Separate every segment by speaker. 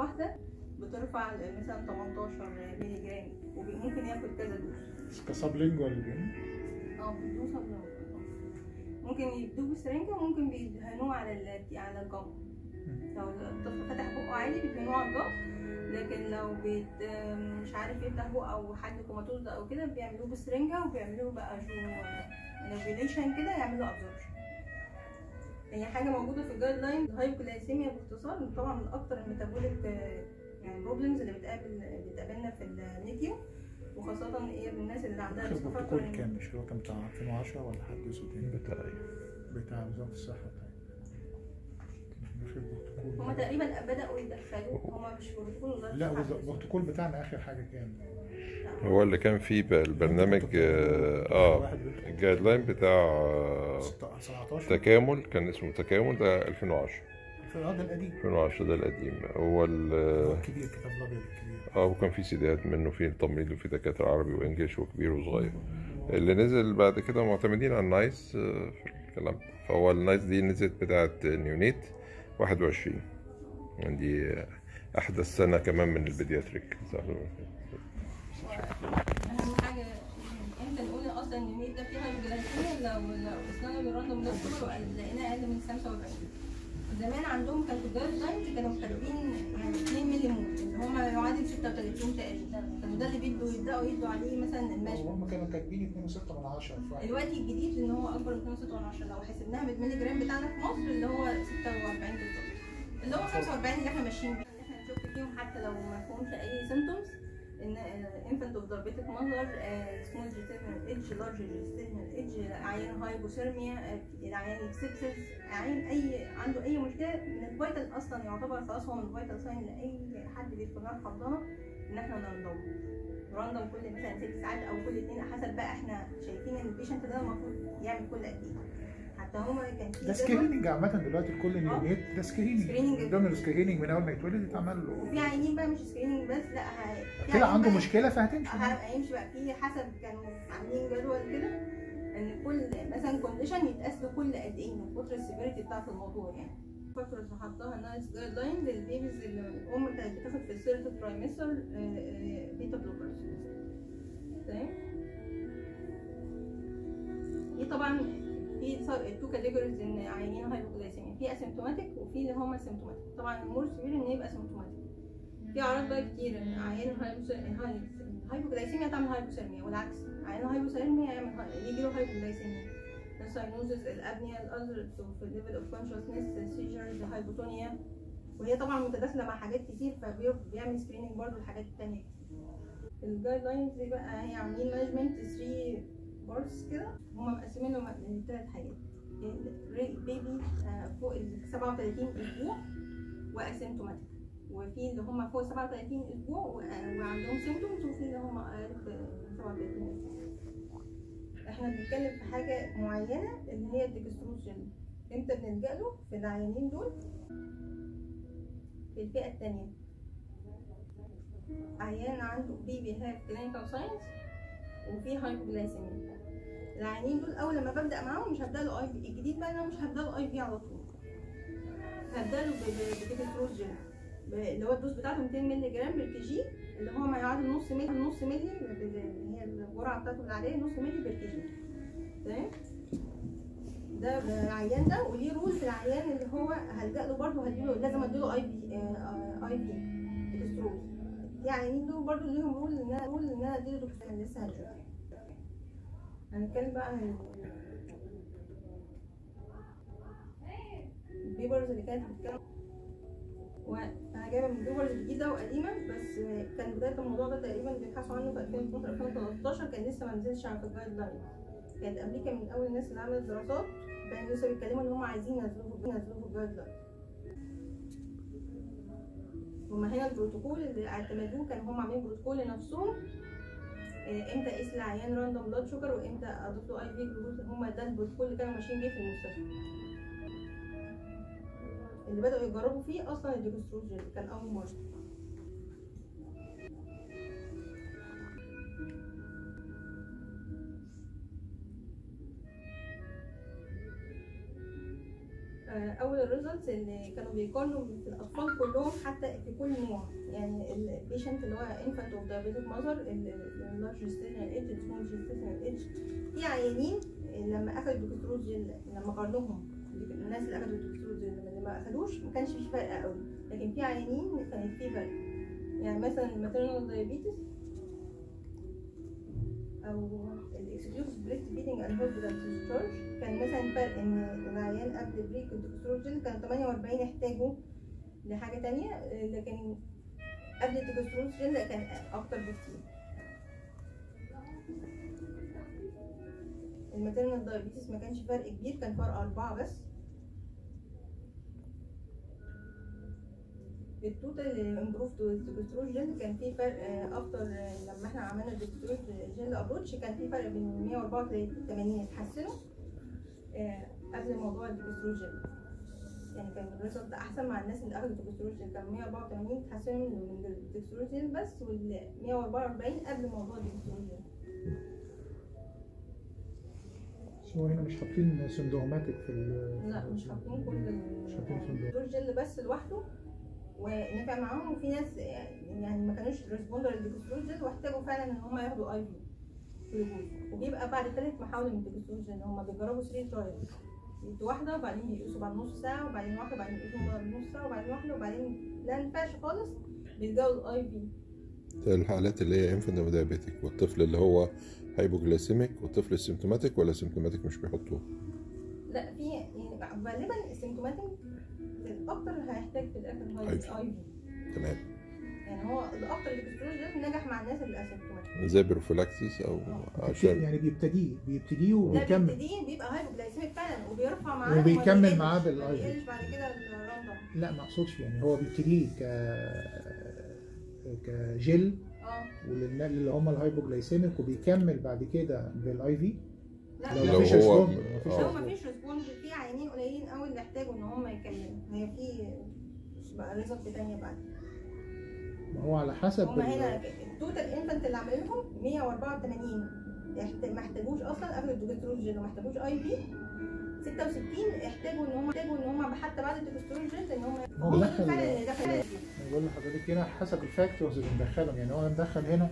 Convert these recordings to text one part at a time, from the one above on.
Speaker 1: واحده بترفع مثلا 18 مللي جرام وممكن ياخد كذا دوز
Speaker 2: كسبلينجوال يعني
Speaker 1: اه بيدوه صبلة ممكن يدوه بسرنجة وممكن بيدهنوه على ال- على الجم لو الطفل فتح بقه عادي بيدهنوه على الجم لكن لو بيت مش عارف يفتح بقه او حد كوماتوز او كده بيعملوه بسرنجة وبيعملوه بقى جو نافيليشن كده يعملوا ابزوربشن هي حاجة موجودة في الجايد لاين الهايبوكلايسيميا باختصار طبعا من أكتر الميتابوليك يعني بروبلمز اللي بتقابل بتقابلنا في النيكيو وخاصة ايه الناس اللي عندها
Speaker 2: اخر
Speaker 1: ريسك
Speaker 2: بروتوكول
Speaker 1: فاكتور
Speaker 2: كان مش هو كان بتاع 2010 ولا حد اسود تاني
Speaker 3: بتاع
Speaker 2: بتاع وزارة الصحة بتاعي اخر بروتوكول
Speaker 1: هما تقريبا بدأوا يدخلوه هما مش بروتوكول وزارة
Speaker 2: لا
Speaker 1: الصحة
Speaker 2: وز-
Speaker 1: بس.
Speaker 2: البروتوكول بتاعنا اخر حاجة كان
Speaker 1: لا،
Speaker 3: هو اللي كان فيه بقى البرنامج اه آه،
Speaker 2: واحد بيدخل
Speaker 3: الجايد لاين بتاع آه،
Speaker 2: 17
Speaker 3: تكامل كان اسمه تكامل ده 2010
Speaker 2: في العقد القديم
Speaker 3: 2010 ده القديم هو
Speaker 2: هو
Speaker 3: ال
Speaker 2: الكبير كتاب الابيض الكبير
Speaker 3: اه وكان في سيديات منه في تمريض وفي دكاترة عربي وانجليش وكبير وصغير اللي نزل بعد كده معتمدين على النايس آه، في الكلام ده فهو النايس دي نزلت بتاعة نيونيت 21 دي أحدث سنة كمان من البيدياتريك
Speaker 1: اهم حاجه امتى نقول اصلا ان الميت ده فيه هايبوجلايكيميا لو لو قسنا له الراندوم ده كله لقيناه اقل من 45 زمان عندهم كان في الجايد لاينز كانوا كاتبين يعني 2 مللي مول اللي هم يعادل 36 تقريبا طب وده اللي بيدوا يبداوا يدوا عليه مثلا الماجيك
Speaker 2: هم كانوا كاتبين 2.6 من 10 في واحد.
Speaker 1: دلوقتي الجديد ان هو اكبر من 2.6 لو حسبناها بالملي جرام بتاعنا في مصر اللي هو 46 بالظبط اللي هو 45 اللي احنا ماشيين بيه اللي احنا نشك فيهم حتى لو ما فيهمش اي سيمتومز ان انفنت اوف ضربتك مظهر سمول جيستيشنال ايدج لارج جيستيشنال ايدج عيان هايبوثيرميا العيان سيبسس عيان اي عنده اي مشكله من الفيتال اصلا يعتبر خلاص هو من الفيتال ساين لاي حد بيدخل لنا حضانه ان احنا نرندم راندم كل مثلا ست ساعات او كل اتنين حسب بقى احنا شايفين ان البيشنت ده المفروض يعمل كل قد ايه حتى هما كان في
Speaker 2: ده
Speaker 1: جدول-
Speaker 2: سكريننج عامة دلوقتي لكل نيونيت ده سكريننج
Speaker 1: سكريننج.
Speaker 2: من ضمن السكريننج من اول ما يتولد يتعمل
Speaker 1: وفي
Speaker 2: له
Speaker 1: عيانين بقى مش سكريننج بس لا ه- في
Speaker 2: طلع
Speaker 1: عيانين
Speaker 2: عنده
Speaker 1: بقى-
Speaker 2: مشكلة فهتمشي
Speaker 1: ه- هيمشي بقى في حسب كانوا عاملين جدول كده ان كل مثلا كونديشن يتقاس له كل قد ايه من كتر السيفيريتي بتاعت الموضوع يعني فاكتورز حطها نايس جايد لاين للبيبيز اللي الام كانت بتاخد في الثيرد ترايمستر بيتا بلوكرز تمام في طبعا في تو كاتيجوريز ان عيانين هايبوكلايسيميا في اسيمتوماتيك وفي اللي هم سيمتوماتيك طبعا المور سيفير ان يبقى سيمتوماتيك في اعراض بقى كتير ان عيان الهايبوكلايسيميا تعمل هايبوثيرميا والعكس عيان الهايبوثيرميا يعمل هاي- يجي له هايبوكلايسيميا الساينوزس الابنيا الالزر في الليفل اوف كونشسنس سيجرز هايبوتونيا وهي طبعا متداخله مع حاجات كتير فبيعمل سكريننج برضه لحاجات تانية كتير الجايد لاينز دي بقى هي عاملين مانجمنت 3 بارتس كده هما مقسمينهم لثلاث حاجات بيبي فوق ال 37 اسبوع واسيمتوماتيك وفي اللي هم فوق 37 اسبوع و- وعندهم سيمتومز وفي اللي هم اقل من 37 اسبوع احنا بنتكلم في حاجه معينه اللي هي الديكستروجين امتى بنلجا له في العيانين دول في الفئه الثانيه عيان عنده بيبي هاف كلينيكال ساينس وفي هايبوجلايسيميا العيانين دول اول لما ببدا معاهم مش هبدا له اي في الجديد بقى إن انا مش هبدا له اي في على طول هبدا له بديكستروجين ب- اللي هو الدوز بتاعته 200 مللي جرام بالكي جي اللي هو ما يعادل نص مللي نص مللي اللي هي الجرعه بتاعته العاديه نص مللي بالكي جي تمام ده العيان ده وليه رول في العيان اللي هو هلجأ له برضه هديله لازم اديله اي بي اي بي ديكستروز في عيانين دول برضه ليهم رول ان انا رول ان انا اديله دكتور لسه هنشوف هنتكلم بقى عن البيبرز اللي كانت بتتكلم وانا جايبه من بيبرز جديده وقديمه بس كان بدايه الموضوع ده تقريبا بيبحثوا عنه في 2012 2013 كان لسه ما نزلش على الجايد لاين كانت امريكا من اول الناس اللي عملت دراسات كانوا لسه بيتكلموا ان هم عايزين ينزلوه ينزلوه في الجايد لاين هما هنا البروتوكول اللي اعتمدوه كان هم عاملين بروتوكول لنفسهم آه، امتى اقيس العيان راندوم بلاد شوجر وامتى اضيف له اي في جلوكوز هم ده البروتوكول اللي كانوا ماشيين بيه في المستشفى اللي بدأوا يجربوا فيه اصلا الديكستروجين كان اول مره آه، اول الريزلتس اللي كانوا بيقارنوا في الاطفال كلهم حتى في كل نوع يعني البيشنت اللي هو انفانت اوف دايابيتك ماذر اللارج جستيشنال ايدج السمول جستيشنال ايدج في عيانين لما اخذوا دكتور جل لما قارنوهم الناس اللي اخذوا دكتور جل اللي ما اخذوش ما كانش في فرق قوي لكن في عيانين كانت في فرق يعني مثلا الماتيرنال دايابيتس او الاكسكلوسيف بريست فيدنج اند هوسبيتال ديسشارج كان مثلا فرق ان العيان قبل بريك الدكتور كانوا 48 احتاجوا لحاجه تانية آه، لكن قبل الدكتور لا كان اكتر بكتير الماتيرنال دايابيتس ما كانش فرق كبير كان فرق أربعة بس التوتال امبروفد والدكتروجين كان في فرق آه، اكتر آه، لما احنا عملنا الدكتروجين ابروتش كان في فرق بين 184 اتحسنوا آه، قبل موضوع الدكتروجين يعني كان الريزلت احسن مع الناس اللي اخدوا الدكتروجين كان 184 اتحسنوا من الدكتروجين بس وال 144 قبل موضوع الدكتروجين
Speaker 2: بس هو هنا مش حاطين سندوماتيك في ال
Speaker 1: لا مش حاطين كل
Speaker 2: مش حاطين سندوم
Speaker 1: الدكتروجين بس لوحده ونفع معاهم وفي ناس يعني ما كانوش ريسبوندر للديكستروجين واحتاجوا فعلا ان هم ياخدوا اي في جلوكوز وبيبقى بعد ثالث محاوله من الديكستروجين هم بيجربوا 3 ترايلز يدوا واحده وبعدين بيقيسوا بعد نص ساعه وبعدين واحده وبعدين يقيسوا بعد نص ساعه وبعدين واحده وبعدين لا ينفعش خالص بيلجأوا الاي في
Speaker 3: الحالات اللي هي انفنت دايابيتك والطفل اللي هو هايبوجليسيميك والطفل السيمتوماتيك ولا سيمتوماتيك مش بيحطوه
Speaker 1: لا في يعني غالبا السيمتوماتيك الاكتر هيحتاج في الاخر هاي
Speaker 3: IV.
Speaker 1: اي في
Speaker 3: تمام
Speaker 1: يعني هو الاكتر الديكستروجين نجح مع الناس اللي اسيمتوماتيك
Speaker 3: زي بروفيلاكسيس او عشان
Speaker 2: يعني بيبتديه بيبتديه
Speaker 1: لا
Speaker 2: وبيكمل
Speaker 1: بيبتدي بيبقى هايبوجلايسيميك فعلا وبيرفع معاه
Speaker 2: وبيكمل
Speaker 1: وما
Speaker 2: معاه
Speaker 1: بيقلش-
Speaker 2: بالآي في.
Speaker 1: ما بيقلش بعد كده الراندوم
Speaker 2: لا ما اقصدش يعني هو بيبتديه ك كجل
Speaker 1: اه
Speaker 2: وللناس اللي هم الهايبوجلايسيميك وبيكمل بعد كده بالاي في
Speaker 1: لا
Speaker 2: لو
Speaker 3: لو
Speaker 2: مفيش
Speaker 3: هو
Speaker 2: ريسبوند مفيش
Speaker 3: آه.
Speaker 1: لو
Speaker 2: ريسبوند.
Speaker 1: ما فيش ريسبوند في عيانين قليلين قوي اللي احتاجوا ان هم يكلموا هي في بقى ريزلت تانية بعد
Speaker 2: ما هو على حسب
Speaker 1: هم
Speaker 2: ال-
Speaker 1: هنا التوتال انفنت اللي عاملينهم 184 يحت- ما احتاجوش اصلا قبل الدكتروجين وما احتاجوش اي في 66 احتاجوا ان هم احتاجوا ان هم حتى بعد الدكتروجين ان هم
Speaker 2: هو
Speaker 1: هم دول
Speaker 2: دخل-
Speaker 1: فعلا اللي دخلوا
Speaker 2: أنا بقول لحضرتك هنا حسب الفاكتورز اللي مدخلهم يعني هو مدخل هنا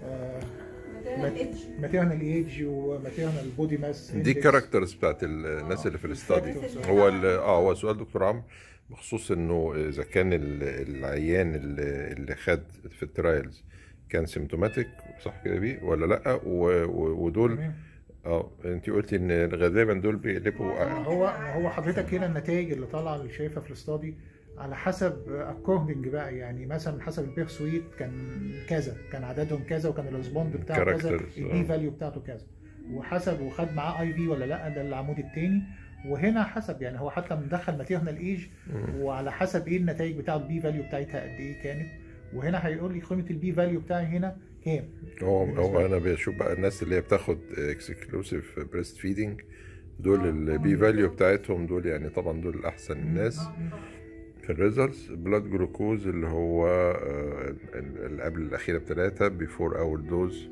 Speaker 2: ماتيرنال ايج وماتيرنال بودي ماس
Speaker 3: دي الكاركترز بتاعت الناس اللي في الاستادي
Speaker 1: Factors.
Speaker 3: هو ال- اه هو سؤال دكتور عمرو بخصوص انه اذا كان ال- العيان اللي اللي خد في الترايلز كان سيمتوماتيك صح كده بيه ولا لا و- و- ودول اه انت قلتي ان غالبا دول بيقلبوا
Speaker 2: هو هو حضرتك هنا النتائج اللي طالعه اللي شايفها في الاستادي على حسب اكوردنج بقى يعني مثلا حسب البير سويت كان كذا كان عددهم كذا وكان الريسبوند بتاعه كذا
Speaker 3: Characters،
Speaker 2: البي
Speaker 3: آه.
Speaker 2: فاليو بتاعته كذا وحسب وخد معاه اي في ولا لا ده العمود الثاني وهنا حسب يعني هو حتى مدخل ماتيرنال ايج وعلى حسب ايه النتائج بتاعه البي فاليو بتاعتها قد ايه كانت وهنا هيقول لي قيمه البي فاليو بتاعي هنا كام
Speaker 3: هو
Speaker 2: بالنسبة
Speaker 3: هو
Speaker 2: لي.
Speaker 3: انا بشوف بقى الناس اللي هي بتاخد اكسكلوسيف بريست فيدنج دول البي فاليو بتاعتهم دول يعني طبعا دول احسن الناس في الريزلتس بلاد جلوكوز اللي هو آه، ال- اللي قبل الاخيره بثلاثه بيفور اول دوز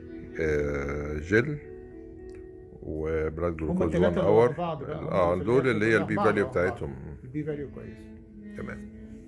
Speaker 3: جل وبلاد جلوكوز 1
Speaker 2: التلاتة
Speaker 3: اور
Speaker 2: مع بعض بقى، هم
Speaker 3: اه
Speaker 2: في
Speaker 3: دول
Speaker 2: الآخر
Speaker 3: اللي هي
Speaker 2: كلهم
Speaker 3: البي
Speaker 2: بعض
Speaker 3: فاليو
Speaker 2: مع بعض.
Speaker 3: بتاعتهم
Speaker 2: البي فاليو كويس
Speaker 3: تمام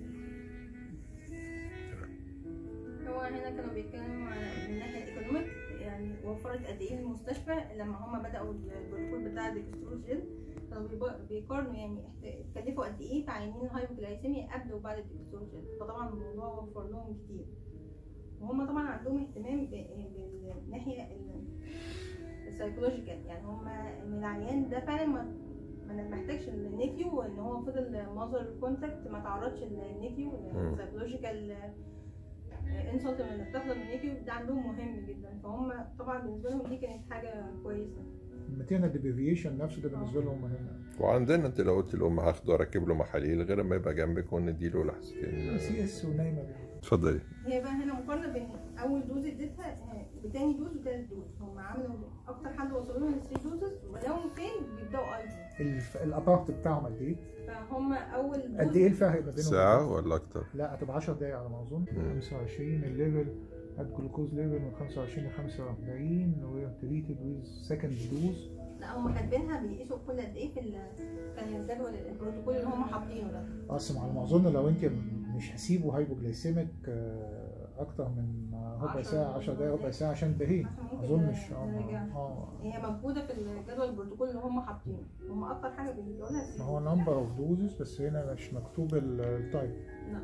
Speaker 1: هو هنا كانوا بيتكلموا على من الناحيه الايكونوميك يعني وفرت قد ايه المستشفى لما هم بداوا البروتوكول بتاع الدكستروجين كانوا بيب- بيقارنوا يعني احت- اتكلفوا قد ايه في عيانين الهايبوجلايسيميا قبل وبعد الدكستروجين فطبعا الموضوع وفر لهم كتير وهم طبعا عندهم اهتمام ب- بالناحيه ال- السايكولوجيكال يعني هم ان العيان ده فعلا ما ما محتاجش النيفيو وان هو فضل ماذر كونتاكت ما تعرضش للنيفيو
Speaker 3: مم.
Speaker 1: السايكولوجيكال انسلت اللي بتحصل من النيفيو ده عندهم مهم جدا فهم طبعا بالنسبه لهم دي كانت حاجه كويسه
Speaker 2: الماتيرنال ديفيشن نفسه ده بالنسبه لهم مهم
Speaker 3: وعندنا انت لو قلت لام هاخده اركب له محاليل غير ما يبقى جنبك ونديله لحظتين
Speaker 2: سي اس ونايمه بيه.
Speaker 3: اتفضلي
Speaker 1: هي بقى هنا مقارنه بين اول دوز اديتها آه، بتاني دوز وتالت دوز هم عملوا اكتر حد وصلوا لهم 3 دوزز ولو فين بيبداوا اي في
Speaker 2: الف- الابارت بتاعهم قد ايه؟
Speaker 1: فهم اول
Speaker 2: قد
Speaker 1: دوز
Speaker 2: ايه الفرق ما بينهم؟
Speaker 3: ساعة ولا أكتر؟
Speaker 2: لا هتبقى 10 دقايق على ما اظن 25 الليفل هات جلوكوز ليفل من 25 ل 45 وتريتد ويز سكند دوز
Speaker 1: لا هم كاتبينها بيقيسوا كل قد ايه في ال- كان الجدول البروتوكول اللي هم حاطينه ده
Speaker 2: اصلا على ما اظن لو انت مش هسيبه هايبوجلايسيميك آه، اكتر من ربع
Speaker 1: عشر
Speaker 2: ساعه 10 دقايق ربع ساعه عشان بهيه
Speaker 1: عشان
Speaker 2: ما
Speaker 1: ممكن
Speaker 2: اظنش
Speaker 1: نرجع.
Speaker 2: اه اه
Speaker 1: هي موجوده في الجدول البروتوكول اللي هم حاطينه هم اكتر حاجه بيقولوا لها
Speaker 2: ما هو نمبر اوف دوزز بس هنا مش مكتوب ال- التايب
Speaker 1: لا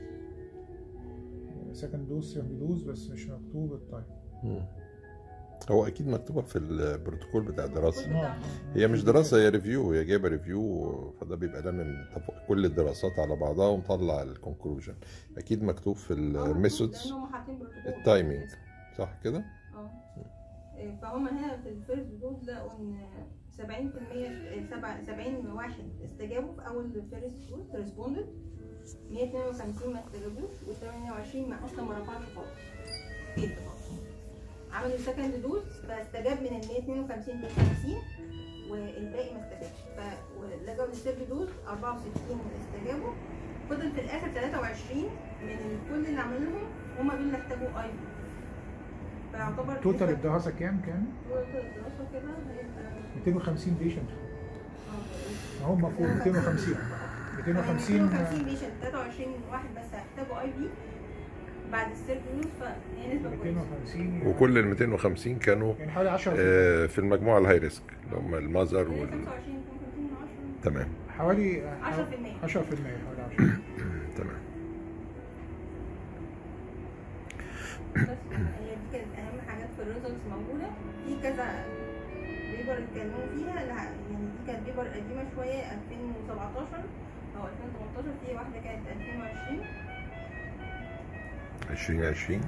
Speaker 2: سكند دوز سيرد دوز بس مش مكتوب التايب
Speaker 3: مم. هو اكيد مكتوبه في البروتوكول بتاع الدراسه
Speaker 1: بتاع-
Speaker 3: هي مش دراسه هي ريفيو هي جايبه ريفيو فده بيبقى لامم طب- كل الدراسات على بعضها ومطلع الكونكلوجن اكيد مكتوب في الميثودز
Speaker 1: لان هم حاطين بروتوكول
Speaker 3: التايمينج صح كده؟
Speaker 1: اه إيه، فهم هنا في الفيرست دوز لقوا ان 70% سبع- 70 واحد استجابوا في اول فيرست دوز ريسبوندد 152 ما استجابوش و28 ما اصلا ما رفعش خالص جدا عملوا سكند دوز فاستجاب من ال 152 ل 50 والباقي ما استجابش ف ولجوا للثيرد دوز 64 استجابوا فضل في الاخر 23 من كل اللي عملوهم هم دول اللي احتاجوا اي فيعتبر
Speaker 2: توتال
Speaker 1: نسبة-
Speaker 2: الدراسه كام كان؟
Speaker 1: توتال الدراسة كده هيبقى
Speaker 2: 250 بيشنت
Speaker 1: اه
Speaker 2: ما هو المفروض 250 250
Speaker 1: 250 بيشنت 23 واحد بس هيحتاجوا اي بي بعد السيرك دوز فهي نسبة كويسة
Speaker 2: 250
Speaker 3: وكل ال 250 كانوا
Speaker 2: يعني حوالي 10
Speaker 3: آه، في المجموعه الهاي ريسك اللي هم المذر
Speaker 1: يعني
Speaker 3: وال
Speaker 1: 25 250 من 10
Speaker 3: تمام
Speaker 2: حوالي
Speaker 1: 10%
Speaker 2: 10% حوالي 10
Speaker 3: تمام
Speaker 1: بس هي دي كانت اهم حاجات في الريزلتس موجوده في كذا بيبر اتكلموا فيها لا يعني دي كانت بيبر قديمه شويه 2017 او 2018 في واحده كانت 2020
Speaker 3: 2020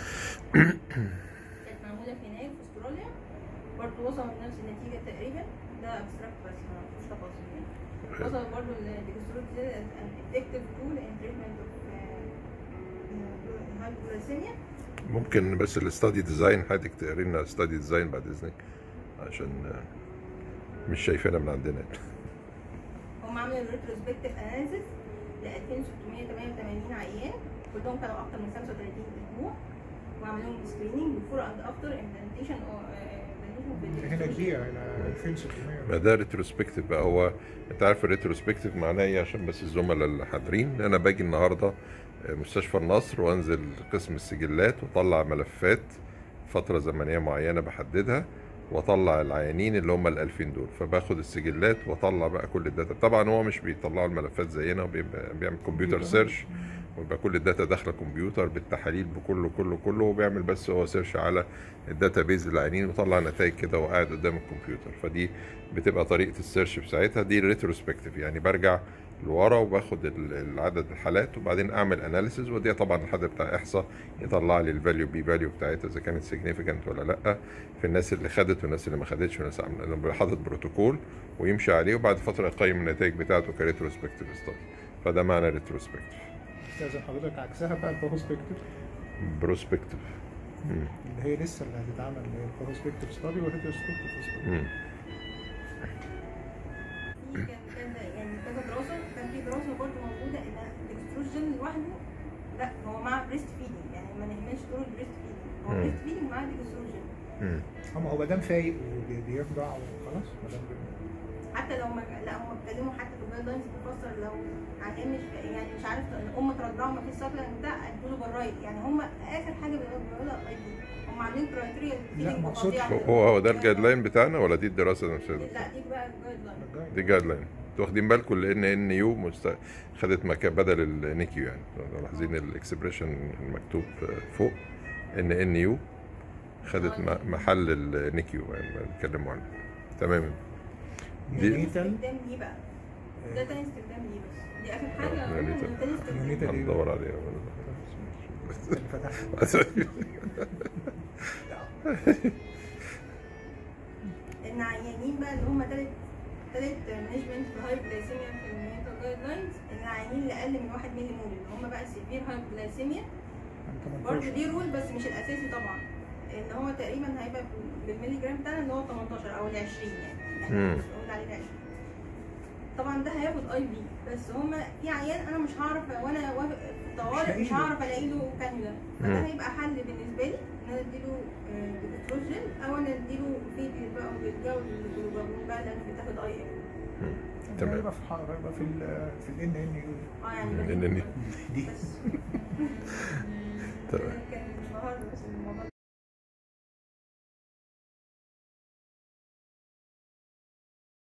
Speaker 1: كانت معموله في يناير في استراليا برضه وصلوا لنفس النتيجه تقريبا ده ابستراكت بس ما فيهوش تفاصيل يعني وصلوا برضه لديكستروز ان افكتيف تول ان تريتمنت اوف هايبوغليسيميا
Speaker 3: ممكن بس الاستادي ديزاين حضرتك تقري لنا استادي ديزاين بعد اذنك عشان آه، مش شايفينها من عندنا
Speaker 1: هم عملوا ريتروسبكتيف اناليسيس ل 2688 عيان كلهم كانوا اكتر من 35 اسبوع وعملوا لهم سكريننج بفور اند افتر امبلانتيشن او
Speaker 2: هنا كبيره هنا 2600
Speaker 3: ما ده ريتروسبكتيف بقى هو انت عارف الريتروسبكتيف معناه ايه عشان بس الزملاء اللي حاضرين انا باجي النهارده مستشفى النصر وانزل قسم السجلات واطلع ملفات فتره زمنيه معينه بحددها واطلع العيانين اللي هم ال 2000 دول فباخد السجلات واطلع بقى كل الداتا طبعا هو مش بيطلعوا الملفات زينا وبيبقى- بيعمل كمبيوتر سيرش ويبقى كل الداتا داخله كمبيوتر بالتحاليل بكله كله كله وبيعمل بس هو سيرش على الداتا بيز العيانين وطلع نتائج كده وقاعد قدام الكمبيوتر فدي بتبقى طريقه السيرش بتاعتها دي الريتروسبكتيف يعني برجع لورا وباخد ال- العدد الحالات وبعدين اعمل اناليسيز ودي طبعا الحد بتاع احصاء يطلع لي الفاليو بي فاليو بتاعتها اذا كانت سيجنيفيكانت ولا لا في الناس اللي خدت والناس اللي ما خدتش والناس عامله لما بيبقى حاطط بروتوكول ويمشي عليه وبعد فتره يقيم النتائج بتاعته كريتروسبكتيف ستادي فده معنى ريتروسبكتيف
Speaker 2: استاذن حضرتك عكسها بقى البروسبكتيف
Speaker 3: بروسبكتيف
Speaker 2: اللي هي لسه اللي هتتعمل اللي هي البروسبكتيف ستادي والريتروسبكتيف ستادي
Speaker 1: في كان كان يعني كذا دراسه كان في دراسه برضه موجوده ان الاكستروجين لوحده لا هو مع بريست فيدنج يعني ما نهملش دور البريست فيدنج هو
Speaker 3: مم.
Speaker 1: بريست فيدنج مع الاكستروجين
Speaker 2: هم هو ما دام فايق وبيرضع وخلاص ما دام
Speaker 1: حتى لو ما لا هم اتكلموا حتى في الجايد لاينز بتفسر لو عيان مش يعني مش عارف الام ترضعه ما فيش سبلمنت بتاع ادوا له برايد يعني هم اخر حاجه بيقولوا لها اي دي هم عاملين كرايتيريا
Speaker 2: لا، ما اقصدش.
Speaker 3: هو هو ده الجايد لاين بتاعنا ولا دي الدراسه نفسها
Speaker 1: لا دي بقى الجايد لاين
Speaker 3: دي جايد لاين انتوا واخدين بالكم لان ان يو مست... خدت مكان بدل النيكيو يعني لاحظين الاكسبريشن المكتوب فوق ان ان يو خدت م- محل النيكيو يعني بيتكلموا عنه تمام دي-
Speaker 2: نيونيتال
Speaker 1: استخدام دي بقى ده تاني استخدام دي بس دي اخر حاجه
Speaker 3: آه،
Speaker 1: قلنا
Speaker 3: نيونيتال.
Speaker 1: إن تاني استخدام
Speaker 2: نيونيتال.
Speaker 3: هندور عليها
Speaker 2: اللي فتحها
Speaker 1: ان عيانين بقى اللي هم تالت تالت مانجمنت في هايبوغلايسيميا في الميتال جايد لاينز ان العيانين اللي اقل من 1 مللي مول اللي هم بقى سيفير هايبوغلايسيميا برضه دي رول بس مش الاساسي طبعا ان هو تقريبا هيبقى بالملي جرام بتاعنا اللي هو 18 او ال 20 يعني يعني
Speaker 3: مم.
Speaker 1: بنقول عليه ال 20 طبعا ده هياخد اي بي بس هما في عيان انا مش هعرف وانا واقف في الطوارئ
Speaker 2: لاقي
Speaker 1: مش
Speaker 2: له.
Speaker 1: هعرف الاقي له كانيولا
Speaker 3: مم.
Speaker 1: فده هيبقى حل بالنسبه لي ان انا اديله آه، ديكستروجين او انا اديله في بقى بيرجعوا للجلوبامين بقى لان بتاخد اي ام
Speaker 3: تمام.
Speaker 2: يبقى في ح- يبقى في ال في الان ان يو
Speaker 1: اه يعني
Speaker 3: إنني
Speaker 2: دي
Speaker 1: بس
Speaker 3: تمام
Speaker 1: كان النهارده بس الموضوع